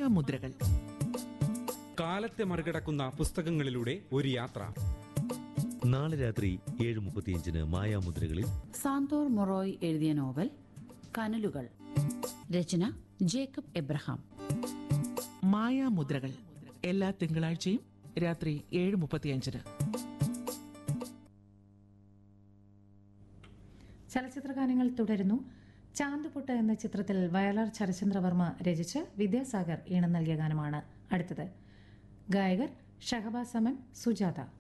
മായാമുദ്രകൾ കാലത്തെ മറികടക്കുന്ന പുസ്തകങ്ങളിലൂടെ ഒരു യാത്ര നാളെ രാത്രി ഏഴ് മുപ്പത്തിയഞ്ചിന് മായാമുദ്രകളിൽ സാന്തോർ മൊറോയ് എഴുതിയ നോവൽ കനലുകൾ രചന ജേക്കബ് എബ്രഹാം മായാമുദ്രകൾ എല്ലാ തിങ്കളാഴ്ചയും രാത്രി ഏഴ് മുപ്പത്തിയഞ്ചിന് ചലച്ചിത്രഗാനങ്ങൾ തുടരുന്നു ചാന്തുപുട്ട് എന്ന ചിത്രത്തിൽ വയലാർ ശരചന്ദ്രവർമ്മ രചിച്ച് വിദ്യാസാഗർ ഈണം നൽകിയ ഗാനമാണ് അടുത്തത് ഗായകർ ഷഹബാസ് സമൻ സുജാത